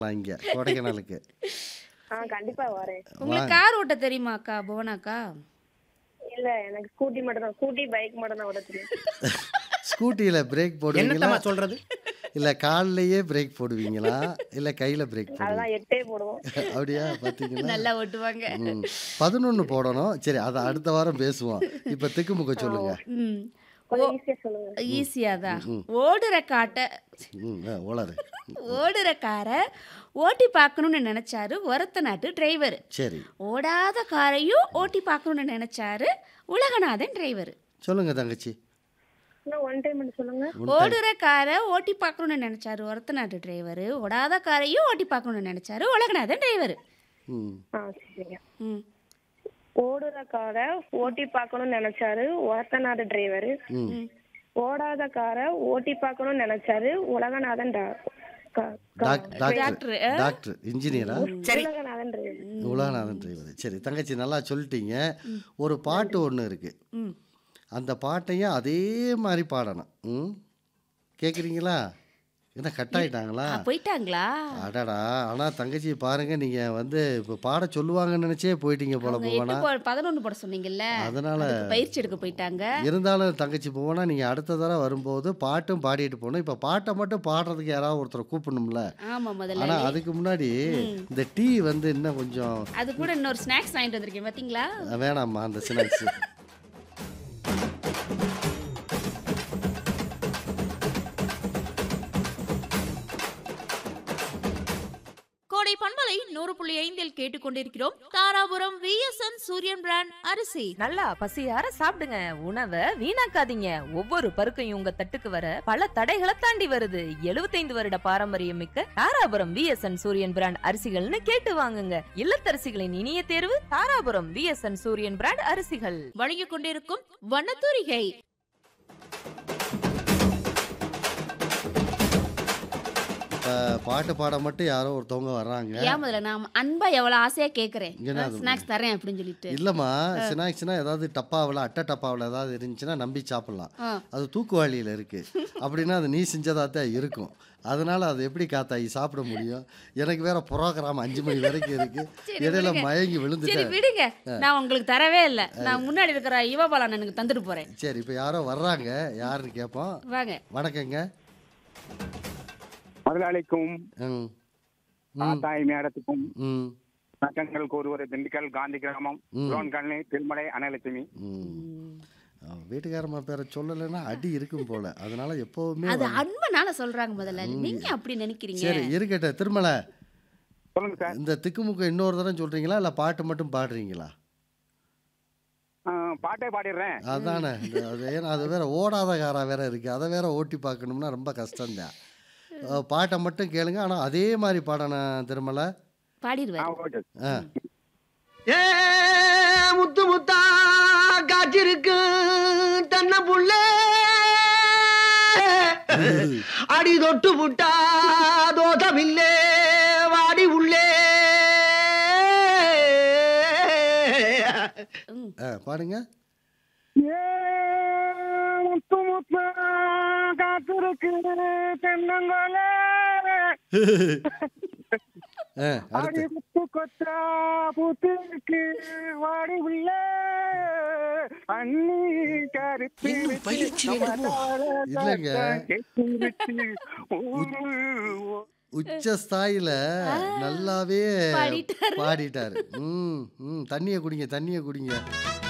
இங்க கொடைக்கானலுக்கு ஆ கண்டிப்பா வரேன் உங்களுக்கு கார் ஓட்ட தெரியுமாக்கா புவனாக்கா இல்ல எனக்கு ஸ்கூட்டி மட்டும் தான் ஸ்கூட்டி பைக் மட்டும் தான் ஓட தெரியும் ஸ்கூட்டியில பிரேக் போடுவீங்களா என்னத்தம்மா சொல்றது இல்ல கால்லயே பிரேக் போடுவீங்களா இல்ல கையில பிரேக் போடுவீங்களா அதெல்லாம் எட்டே போடுவோம் அப்படியா பாத்தீங்களா நல்லா ஓட்டுவாங்க ம். பதினொன்னு போடணும் சரி அதை அடுத்த வாரம் பேசுவோம் இப்ப திக்குமுக்க சொல்லுங்க ம் கொஞ்சம் ஈஸியா சொல்லுங்க ஈஸியா தான் ஓடுற காட்டை ம், ஆ, உளறு ஓடுற காரை ஓட்டி பார்க்கணும்னு நினைச்சாரு ஒரத்த நாட்டு டிரைவர் சரி ஓடாத காரையும் ஓட்டி பார்க்கணும்னு நினைச்சாரு உலகநாதன் டிரைவர் சொல்லுங்க தங்கச்சி இன்னும் ஒன் டைம் மட்டும் சொல்லுங்க ஓடுற காரை ஓட்டி பார்க்கணும்னு நினைச்சாரு ஒரத்த நாட்டு டிரைவர் ஓடாத காரையும் ஓட்டி பார்க்கணும்னு நினைச்சாரு உலகநாதன் டிரைவர் ம் ஆ சரிங்க ம் ஓடுற காரை ஓட்டி பார்க்கணும்னு நினைச்சாரு ஒரத்தநாத டிரைவர் ம் ஓடாத காரை ஓட்டி பார்க்கணும்னு நினைச்சாரு உலகநாதன் டா- கா- கா- டாக்- டாக்டர் டாக்டர், டாக்டர் இன்ஜினியரா உலகநாதன் டிரைவர் உலகநாதன் டிரைவர் சரி தங்கச்சி நல்லா சொல்லிட்டீங்க ஒரு பாட்டு ஒன்று இருக்கு ம் அந்த பாட்டையும் அதே மாதிரி பாடணும் ம் கேட்குறீங்களா என்ன கட் ஆயிட்டாங்களா ஆ, போயிட்டாங்களா அடடா ஆனால் தங்கச்சி பாருங்க நீங்கள் வந்து இப்போ பாட சொல்லுவாங்கன்னு நினச்சே போயிட்டீங்க போல அவங்க எட்டு போவனா போ- பதினொன்னு போட சொன்னீங்கல்ல அதனால அதுக்கு பயிற்சி எடுக்க போயிட்டாங்க இருந்தாலும் தங்கச்சி போனா நீங்கள் அடுத்த தடவை வரும்போது பாட்டும் பாடிட்டு போகணும் இப்போ பாட்டை மட்டும் பாடுறதுக்கு யாராவது ஒருத்தரை கூப்பிடணும்ல ஆமா முதல்ல ஆனால் அதுக்கு முன்னாடி இந்த டீ வந்து இன்னும் கொஞ்சம் அது கூட இன்னொரு ஸ்நாக்ஸ் வாங்கிட்டு வந்திருக்கேன் பாத்தீங்களா வேணாம்மா அந்த ஸ்நாக்ஸ் கோடை பண்பலை நூறு புள்ளி ஐந்தில் கேட்டுக்கொண்டிருக்கிறோம் தாராபுரம் விஎஸ்என் சூரியன் பிராண்ட் அரிசி நல்லா பசியார சாப்பிடுங்க உணவை வீணாக்காதீங்க ஒவ்வொரு பருக்கையும் உங்க தட்டுக்கு வர பல தடைகளை தாண்டி வருது 75 வருட பாரம்பரியம் மிக்க தாராபுரம் விஎஸ்என் சூரியன் பிராண்ட் அரிசிகள்னு கேட்டு வாங்குங்க இல்லத்தரசிகளின் இனிய தேர்வு தாராபுரம் விஎஸ்என் சூரியன் பிராண்ட் அரிசிகள் வழங்கிக் கொண்டிருக்கும் வண்ணத்தூரிகை இப்போ பாட்டு பாட மட்டும் யாரோ ஒருத்தவங்க வர்றாங்க ஏன் முதல்ல நான் அன்பா எவ்வளவு ஆசையா கேக்குறேன் என்ன அது? ஸ்நாக்ஸ் தரேன் அப்படின்னு சொல்லிட்டு இல்லைம்மா ஸ்நாக்ஸ்னா ஏதாவது டப்பாவில் அட்டை டப்பாவில் ஏதாவது இருந்துச்சுன்னா நம்பி சாப்பிட்லாம் ஆ. அது தூக்குவாளியில் இருக்கு அப்படின்னா அது நீ செஞ்சதாக தான் இருக்கும் அதனால அது எப்படி காத்தாயி சாப்பிட முடியும் எனக்கு வேற ப்ரோக்ராம் அஞ்சு மணி வரைக்கும் இருக்கு சரி, இடையில விடுங்க. மயங்கி சரி விழுந்துட்டேன் விடுங்க நான் உங்களுக்கு தரவே இல்லை நான் முன்னாடி இருக்கிற யுவபாலன் எனக்கு தந்துட்டு போறேன் சரி இப்போ யாரோ வர்றாங்க யாருன்னு கேட்போம் வாங்க வணக்கங்க முதலாளிக்கும் ம் ம் ஆத்தாய் மேடத்துக்கும் ம் வணக்கங்கள் கூறுவது திண்டுக்கல் காந்தி கிராமம் ம். ரோன்கல்னி திருமலை அனலட்சுமி ம் அவன் வீட்டுக்காரம்மா பேரை சொல்லலைன்னா அடி இருக்கும் போல அதனால எப்பவுமே அது வந்து- அன்பனால சொல்றாங்க முதல்ல நீங்க அப்படி நினைக்கிறீங்க சரி இருக்கட்டும் திருமலை சொல்லுங்க சார் இந்த திக்குமுக்கு இன்னொரு தடவை சொல்றீங்களா இல்லை பாட்டு மட்டும் பாடுறீங்களா ஆ, பாட்டே பாடிடுறேன் அதானே இந்த அது ஏன்னா அது வேற ஓடாத காரா வேற இருக்கு அதை வேற ஓட்டி பார்க்கணும்னா ரொம்ப கஷ்டம்தான் அஹ் பாட்டை மட்டும் கேளுங்க ஆனால் அதே மாதிரி பாடணும் திருமலை ஆ, பாடிடுவாரு ஓகே ஆ ஏ முத்து முத்தா காய்ச்சிருக்கு தன்ன புள்ள அடி தொட்டு புட்டா தோசமில்லே வாடி உள்ளே ம். ஆ பாடுங்க முத்து முத்து காத்திருக்கு தென்னங்கோல ஆ ஆடி அடுத்து முத்து கொத்தா பூத்திருக்கு வாடி உள்ள அண்ணி கருத்து இன்னும் பயிற்சி வேண்டுமோ? இல்லைங்க. உச்ச ஸ்தாயில நல்லாவே பாடிட்டாரு. பாடிட்டாரு ம் ம் தண்ணியை குடிங்க தண்ணியை குடிங்க